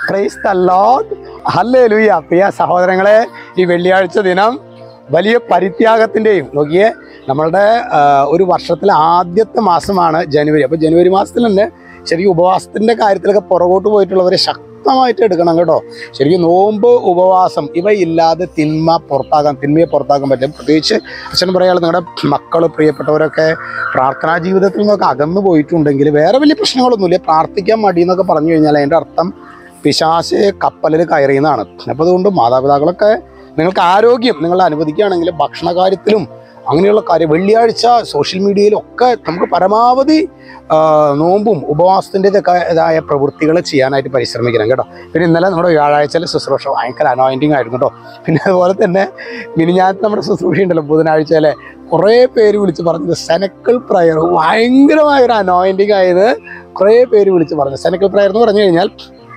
ക്രൈസ്ത load ഹല്ലേ ലുയ്യ പ്രിയ സഹോദരങ്ങളെ ഈ വെള്ളിയാഴ്ച ദിനം വലിയ പരിത്യാഗത്തിൻ്റെയും നോക്കിയേ നമ്മളുടെ ആ, ഒരു വർഷത്തിലെ ആദ്യത്തെ മാസമാണ് ജനുവരി അപ്പോൾ ജനുവരി മാസത്തിൽ തന്നെ ശരിക്കും ഉപവാസത്തിൻ്റെ കാര്യത്തിലൊക്കെ പുറകോട്ട് പോയിട്ടുള്ളവരെ ശക്തമായിട്ട് എടുക്കണം കേട്ടോ ശരിക്കും നോമ്പ് ഉപവാസം ഇവയില്ലാതെ തിന്മ പുറത്താക്കാൻ തിന്മയെ പുറത്താക്കാൻ പറ്റും പ്രത്യേകിച്ച് അച്ഛൻ പറയാനുള്ള നിങ്ങളുടെ മക്കൾ പ്രിയപ്പെട്ടവരൊക്കെ പ്രാർത്ഥനാ ജീവിതത്തിൽ നിന്നൊക്കെ അകന്നു പോയിട്ടുണ്ടെങ്കിൽ വേറെ വലിയ പ്രശ്നങ്ങളൊന്നുമില്ല പ്രാർത്ഥിക്കാൻ മടി എന്നൊക്കെ പറഞ്ഞു കഴിഞ്ഞാൽ അതിൻ്റെ അർത്ഥം പിശാശ് കപ്പലിൽ കയറിയെന്നാണ് അപ്പോൾ അതുകൊണ്ട് മാതാപിതാക്കളൊക്കെ നിങ്ങൾക്ക് ആരോഗ്യം നിങ്ങൾ അനുവദിക്കുകയാണെങ്കിൽ ഭക്ഷണ കാര്യത്തിലും അങ്ങനെയുള്ള കാര്യം വെള്ളിയാഴ്ച സോഷ്യൽ മീഡിയയിലൊക്കെ നമുക്ക് പരമാവധി ആ, നോമ്പും ഉപവാസത്തിൻ്റെതൊക്കെ ഇതായ പ്രവൃത്തികൾ ചെയ്യാനായിട്ട് പരിശ്രമിക്കണം കേട്ടോ പിന്നെ ഇന്നലെ നമ്മുടെ വ്യാഴാഴ്ചയിലെ ശുശ്രൂഷ ഭയങ്കര അനോയിൻറ്റിങ് ആയിരുന്നു കേട്ടോ പിന്നെ അതുപോലെ തന്നെ മിനിഞ്ഞാത്ത നമ്മുടെ ശുശ്രൂഷ ഉണ്ടല്ലോ ബുധനാഴ്ചയിലെ കുറേ പേര് വിളിച്ച് പറഞ്ഞത് സെനക്കിൾ പ്രയർ ഭയങ്കരമായ ഒരു അനോയിൻറ്റിങ് ആയത് കുറേ പേര് വിളിച്ച് പറഞ്ഞു സെനക്കിൾ പ്രയർ എന്ന് പറഞ്ഞു കഴിഞ്ഞാൽ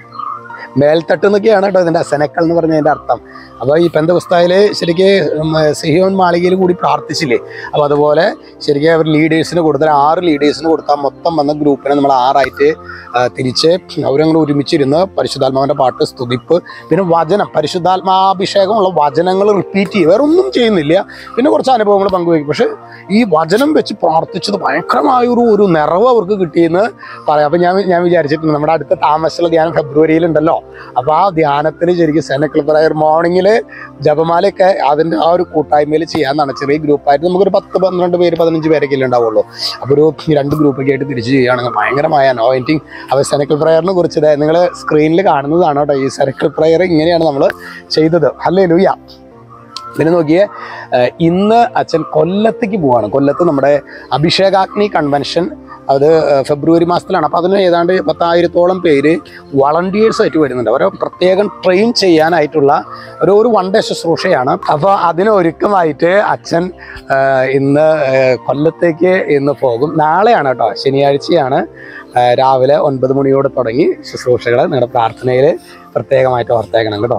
മേൽത്തട്ട് എന്നൊക്കെയാണ് കേട്ടോ ഇതിൻ്റെ സെനക്കൽ എന്ന് പറഞ്ഞതിൻ്റെ അർത്ഥം അപ്പോൾ ഈ പെന്തപുസ്തകയിൽ ശരിക്ക് ഉം, സിഹിയോൻ മാളികയിൽ കൂടി പ്രാർത്ഥിച്ചില്ലേ അപ്പോൾ അതുപോലെ ശരിക്കും അവർ ലീഡേഴ്സിന് കൊടുത്താൽ ആറ് ലീഡേഴ്സിന് കൊടുത്താൽ മൊത്തം വന്ന ഗ്രൂപ്പിനെ നമ്മൾ ആറായിട്ട് ആ, തിരിച്ച് അവരങ്ങനെ ഒരുമിച്ചിരുന്ന് പരിശുദ്ധാത്മാവിൻ്റെ പാട്ട് സ്തുതിപ്പ് പിന്നെ വചനം പരിശുദ്ധാത്മാഭിഷേകമുള്ള വചനങ്ങൾ റിപ്പീറ്റ് ചെയ്യുക വേറെ ഒന്നും ചെയ്യുന്നില്ല പിന്നെ കുറച്ച് അനുഭവങ്ങൾ പങ്കുവയ്ക്കും പക്ഷേ ഈ വചനം വെച്ച് പ്രാർത്ഥിച്ചത് ഭയങ്കരമായ ഒരു ഒരു നിറവ് അവർക്ക് കിട്ടിയെന്ന് പറയാം അപ്പം ഞാൻ ഞാൻ വിചാരിച്ചിട്ടുണ്ട് നമ്മുടെ അടുത്ത താമസമുള്ള ധ്യാനം ഫെബ്രുവരിയിലുണ്ടല്ലോ അപ്പോൾ ആ ധ്യാനത്തിൽ ശരിക്കും സെനക്കിൾ പ്രയർ മോർണിംഗിൽ ജപമാലയൊക്കെ അതിൻ്റെ ആ ഒരു കൂട്ടായ്മയിൽ ചെയ്യാമെന്നാണ് ചെറിയ ഗ്രൂപ്പായിട്ട് നമുക്കൊരു പത്ത് പന്ത്രണ്ട് പേര് പതിനഞ്ച് പേരൊക്കെ അല്ലേ ഉണ്ടാവുള്ളൂ അപ്പോൾ ഒരു രണ്ട് ഗ്രൂപ്പൊക്കെ ആയിട്ട് തിരിച്ച് ചെയ്യുകയാണെങ്കിൽ ഭയങ്കരമായ അനോയിൻറ്റിങ് അപ്പോൾ സെനക്കിൾ പ്രയറിനെ കുറിച്ച് നിങ്ങൾ സ്ക്രീനിൽ കാണുന്നതാണ് കേട്ടോ ഈ സെനക്കിൾ പ്രയർ ഇങ്ങനെയാണ് നമ്മൾ ചെയ്തത് അല്ലേ ലൂയ പിന്നെ നോക്കിയേ ഏഹ് ഇന്ന് അച്ഛൻ കൊല്ലത്തേക്ക് പോവാണ് കൊല്ലത്ത് നമ്മുടെ അഭിഷേകാഗ്നി കൺവെൻഷൻ അത് ഏഹ് ഫെബ്രുവരി മാസത്തിലാണ് അപ്പോൾ അതിന് ഏതാണ്ട് പത്തായിരത്തോളം പേര് വളണ്ടിയേഴ്സ് ആയിട്ട് വരുന്നുണ്ട് അവരെ പ്രത്യേകം ട്രെയിൻ ചെയ്യാനായിട്ടുള്ള ഒരു ഒരു വൺ ഡേ ശുശ്രൂഷയാണ് അപ്പോൾ അതിനൊരുക്കമായിട്ട് അച്ഛൻ ഏഹ് ഇന്ന് ഏഹ് കൊല്ലത്തേക്ക് ഇന്ന് പോകും നാളെയാണ് കേട്ടോ ശനിയാഴ്ചയാണ് ഏഹ് രാവിലെ ഒൻപത് മണിയോട് തുടങ്ങി ശുശ്രൂഷകൾ നിങ്ങളുടെ പ്രാർത്ഥനയിൽ പ്രത്യേകമായിട്ട് ഓർത്തേക്കണം കേട്ടോ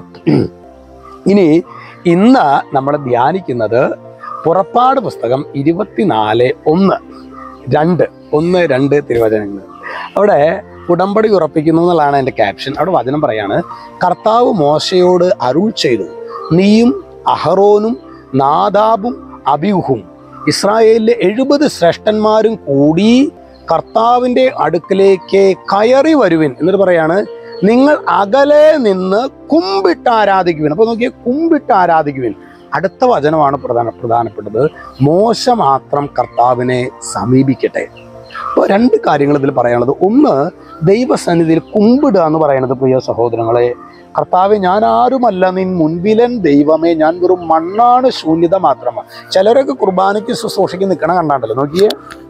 ഇനി ഇന്ന് നമ്മൾ ധ്യാനിക്കുന്നത് പുറപ്പാട് പുസ്തകം ഇരുപത്തിനാല് ഒന്ന് രണ്ട് ഒന്ന് രണ്ട് തിരുവചനങ്ങൾ അവിടെ ഉടമ്പടി ഉറപ്പിക്കുന്നു എന്നുള്ളതാണ് എൻ്റെ ക്യാപ്ഷൻ അവിടെ വചനം പറയാണ് കർത്താവ് മോശയോട് അരുൾ ചെയ്തു നീയും അഹറോനും നാദാബും അബിയുഹും ഇസ്രായേലിലെ എഴുപത് ശ്രേഷ്ഠന്മാരും കൂടി കർത്താവിൻ്റെ അടുക്കലേക്ക് കയറി വരുവിൻ എന്നിട്ട് പറയാണ് നിങ്ങൾ അകലെ നിന്ന് കുമ്പിട്ട് ആരാധിക്കുവിൻ അപ്പോൾ നോക്കിയേ കുമ്പിട്ട് ആരാധിക്കുവിൻ അടുത്ത വചനമാണ് പ്രധാന പ്രധാനപ്പെട്ടത് മോശ മാത്രം കർത്താവിനെ സമീപിക്കട്ടെ അപ്പോൾ രണ്ട് കാര്യങ്ങൾ ഇതിൽ പറയാനുള്ളത് ഒന്ന് ദൈവസന്നിധിയിൽ കുമ്പിടുക എന്ന് പറയുന്നത് പ്രിയ സഹോദരങ്ങളെ കർത്താവെ ഞാൻ ആരുമല്ല നിൻ മുൻപിലൻ ദൈവമേ ഞാൻ വെറും മണ്ണാണ് ശൂന്യത മാത്രമാണ് ചിലരൊക്കെ കുർബാനയ്ക്ക് ശുശ്രൂഷയ്ക്ക് നിൽക്കണ കണ്ടാണ്ടല്ലോ നോക്കിയേ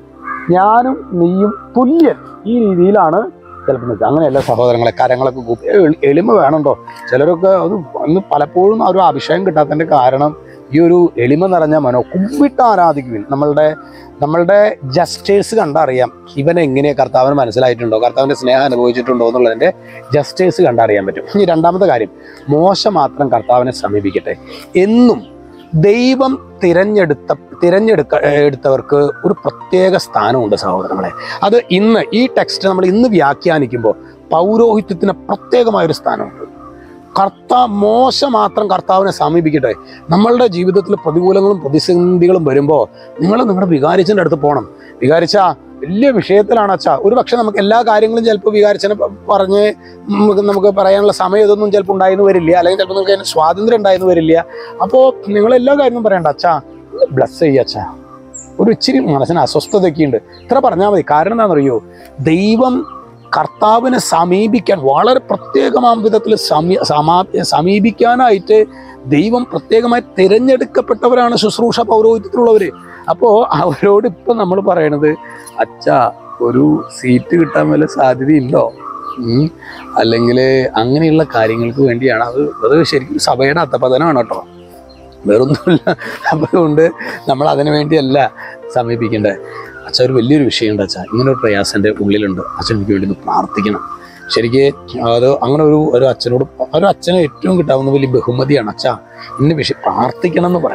ഞാനും നീയും തുല്യൻ ഈ രീതിയിലാണ് ചിലപ്പോൾ നിൽക്കുക അങ്ങനെയല്ല സഹോദരങ്ങളെ കരങ്ങളൊക്കെ കൂപ്പി എളി- എളിമ വേണുണ്ടോ ചിലരൊക്കെ അത് അന്ന് പലപ്പോഴും ആ ഒരു അഭിഷേകം കിട്ടാത്തതിൻ്റെ കാരണം ഈ ഒരു എളിമ നിറഞ്ഞ മനോ കുമ്പിട്ട് ആരാധിക്കുവിൻ നമ്മളുടെ നമ്മളുടെ ജസ്റ്റേഴ്സ് കണ്ടറിയാം ഇവൻ എങ്ങനെയാണ് കർത്താവിന് മനസ്സിലായിട്ടുണ്ടോ കർത്താവിൻ്റെ സ്നേഹം അനുഭവിച്ചിട്ടുണ്ടോ എന്നുള്ളതിൻ്റെ ജസ്റ്റേഴ്സ് കണ്ടറിയാൻ പറ്റും ഇനി രണ്ടാമത്തെ കാര്യം മോശ മാത്രം കർത്താവിനെ സമീപിക്കട്ടെ എന്നും ദൈവം തിരഞ്ഞെടുത്ത തിരഞ്ഞെടുക്ക എടുത്തവർക്ക് ഒരു പ്രത്യേക സ്ഥാനമുണ്ട് സഹോദരങ്ങളെ അത് ഇന്ന് ഈ ടെക്സ്റ്റ് നമ്മൾ ഇന്ന് വ്യാഖ്യാനിക്കുമ്പോൾ പൗരോഹിത്യത്തിന് പ്രത്യേകമായൊരു സ്ഥാനമുണ്ട് കർത്താ മോശ മാത്രം കർത്താവിനെ സമീപിക്കട്ടെ നമ്മളുടെ ജീവിതത്തിൽ പ്രതികൂലങ്ങളും പ്രതിസന്ധികളും വരുമ്പോൾ നിങ്ങൾ നിങ്ങളുടെ വികാരിച്ചൻ്റെ അടുത്ത് പോകണം വികാരിച്ച വലിയ വിഷയത്തിലാണ് അച്ഛാ ഒരു പക്ഷെ നമുക്ക് എല്ലാ കാര്യങ്ങളും ചിലപ്പോൾ വികാരിച്ചനെ പ- പറഞ്ഞ് നമുക്ക് നമുക്ക് പറയാനുള്ള സമയം ഇതൊന്നും ചിലപ്പോൾ ഉണ്ടായെന്ന് വരില്ല അല്ലെങ്കിൽ ചിലപ്പോൾ നിങ്ങൾക്ക് അതിന് സ്വാതന്ത്ര്യം ഉണ്ടായെന്ന് വരില്ല അപ്പോൾ നിങ്ങൾ എല്ലാ കാര്യങ്ങളും പറയണ്ട അച്ഛാ ബ്ലസ് ചെയ്യുക അച്ഛാ ഒരു ഇച്ചിരി മനസ്സിന് അസ്വസ്ഥതയൊക്കെ ഉണ്ട് ഇത്ര പറഞ്ഞാൽ മതി കാരണം എന്താണെന്നറിയോ ദൈവം കർത്താവിനെ സമീപിക്കാൻ വളരെ പ്രത്യേകമാം വിധത്തിൽ സമീ സമാ സമീപിക്കാനായിട്ട് ദൈവം പ്രത്യേകമായി തിരഞ്ഞെടുക്കപ്പെട്ടവരാണ് ശുശ്രൂഷ പൗരോഹിത്യത്തിലുള്ളവർ അപ്പോൾ അവരോട് ഇപ്പം നമ്മൾ പറയണത് അച്ഛാ ഒരു സീറ്റ് കിട്ടാൻ വല്ല സാധ്യതയുണ്ടോ അല്ലെങ്കിൽ അങ്ങനെയുള്ള കാര്യങ്ങൾക്ക് വേണ്ടിയാണ് അത് അത് ശരിക്കും സഭയുടെ അധപതനമാണ് കേട്ടോ വേറൊന്നുമില്ല അതുകൊണ്ട് നമ്മൾ അതിനു വേണ്ടിയല്ല സമീപിക്കേണ്ടത് അച്ഛൻ ഒരു വലിയൊരു വിഷയമുണ്ട് അച്ഛാ ഇങ്ങനെ ഒരു പ്രയാസം എൻ്റെ ഉള്ളിലുണ്ട് അച്ഛൻ എനിക്ക് വേണ്ടി ഒന്ന് പ്രാർത്ഥിക്കണം ശരിക്ക് അത് അങ്ങനെ ഒരു ഒരു അച്ഛനോട് ഒരു അച്ഛന് ഏറ്റവും കിട്ടാവുന്ന വലിയ ബഹുമതിയാണ് അച്ഛാ ഇന്ന വിഷയം പ്രാർത്ഥിക്കണം എന്ന് പറയുന്നത്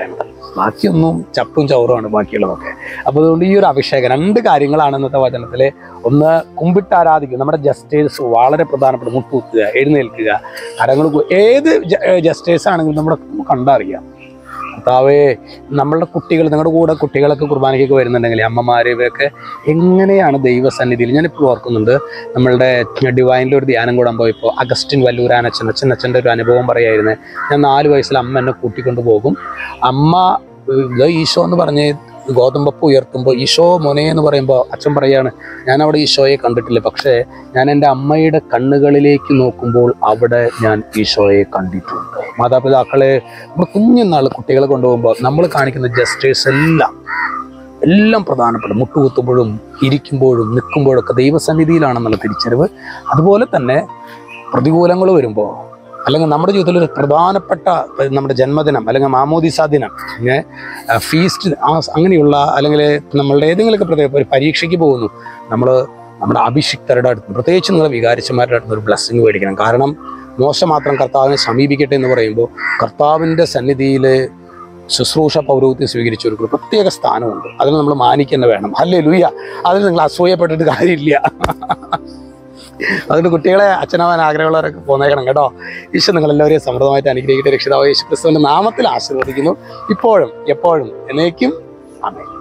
ബാക്കിയൊന്നും ചപ്പും ചവറുമാണ് ബാക്കിയുള്ളതൊക്കെ അപ്പോൾ അതുകൊണ്ട് ഈ ഒരു അഭിഷേകം രണ്ട് കാര്യങ്ങളാണ് ഇന്നത്തെ വചനത്തിൽ ഒന്ന് കുമ്പിട്ടാരാധിക്കുക നമ്മുടെ ജസ്റ്റേഴ്സ് വളരെ പ്രധാനപ്പെട്ട മുട്ടുകുത്തുക എഴുന്നേൽക്കുക കരങ്ങൾ കു- ഏത് ജസ്റ്റേഴ്സ് ആണെങ്കിലും നമ്മുടെ കണ്ടറിയാം കർത്താവേ നമ്മളുടെ കുട്ടികൾ നിങ്ങളുടെ കൂടെ കുട്ടികളൊക്കെ കുർബാനയ്ക്കൊക്കെ വരുന്നുണ്ടെങ്കിൽ അമ്മമാര് ഇവരൊക്കെ എങ്ങനെയാണ് ദൈവസന്നിധിയിൽ ഞാനിപ്പോൾ ഓർക്കുന്നുണ്ട് നമ്മളുടെ ഡിവൈനിൽ ഒരു ധ്യാനം കൂടാൻ പോയപ്പോൾ അഗസ്റ്റിൻ വല്ലൂരാനച്ഛൻ അച്ഛൻ അച്ഛൻ്റെ ഒരു അനുഭവം പറയായിരുന്നു ഞാൻ നാല് വയസ്സിൽ അമ്മ എന്നെ കൂട്ടിക്കൊണ്ട് പോകും അമ്മ ഇത് ഈശോ എന്ന് പറഞ്ഞ് ഗോതമ്പപ്പ് ഉയർത്തുമ്പോൾ ഈശോ മോനെ എന്ന് പറയുമ്പോൾ അച്ഛൻ പറയാണ് ഞാൻ അവിടെ ഈശോയെ കണ്ടിട്ടില്ല പക്ഷേ ഞാൻ എൻ്റെ അമ്മയുടെ കണ്ണുകളിലേക്ക് നോക്കുമ്പോൾ അവിടെ ഞാൻ ഈശോയെ കണ്ടിട്ടുണ്ട് മാതാപിതാക്കളെ നമ്മൾ കുഞ്ഞുനാൾ കുട്ടികളെ കൊണ്ടുപോകുമ്പോൾ നമ്മൾ കാണിക്കുന്ന ജസ്റ്റേഴ്സ് എല്ലാം എല്ലാം പ്രധാനപ്പെട്ട മുട്ടുകുത്തുമ്പോഴും ഇരിക്കുമ്പോഴും നിൽക്കുമ്പോഴും ഒക്കെ ദൈവസന്നിധിയിലാണെന്നുള്ള തിരിച്ചറിവ് അതുപോലെ തന്നെ പ്രതികൂലങ്ങൾ വരുമ്പോൾ അല്ലെങ്കിൽ നമ്മുടെ ജീവിതത്തിൽ ഒരു പ്രധാനപ്പെട്ട ഇപ്പം നമ്മുടെ ജന്മദിനം അല്ലെങ്കിൽ മാമോദിസ ദിനം പിന്നെ ഫീസ്റ്റ് അങ്ങനെയുള്ള അല്ലെങ്കിൽ നമ്മളുടെ ഏതെങ്കിലുമൊക്കെ പ്രത്യേക ഒരു പരീക്ഷയ്ക്ക് പോകുന്നു നമ്മൾ നമ്മുടെ അഭിഷിക്തരുടെ അടുത്ത് പ്രത്യേകിച്ച് നിങ്ങൾ വികാരിച്ചമാരുടെ അടുത്ത് ഒരു ബ്ലെസ്സിങ് മേടിക്കണം കാരണം മോശം മാത്രം കർത്താവിനെ സമീപിക്കട്ടെ എന്ന് പറയുമ്പോൾ കർത്താവിൻ്റെ സന്നിധിയിൽ ശുശ്രൂഷ പൗരോഹിത്യം സ്വീകരിച്ച ഒരു പ്രത്യേക സ്ഥാനമുണ്ട് അതിന് നമ്മൾ മാനിക്കുന്ന വേണം അല്ലേ ലൂയ അതിന് നിങ്ങൾ അസൂയപ്പെട്ടിട്ട് കാര്യമില്ല അതുകൊണ്ട് കുട്ടികളെ അച്ഛനാവാൻ ആഗ്രഹമുള്ളവരൊക്കെ പോന്നേക്കണം കേട്ടോ ഈശോ നിങ്ങളെല്ലാവരെയും സമൃദ്ധമായിട്ട് അനുഗ്രഹിക്കട്ടെ രക്ഷിതാവ് യേശു ക്രിസ്തുവിന്റെ നാമത്തിൽ ആശീർവദിക്കുന്നു ഇപ്പോഴും എപ്പോഴും എന്നേക്കും അമേ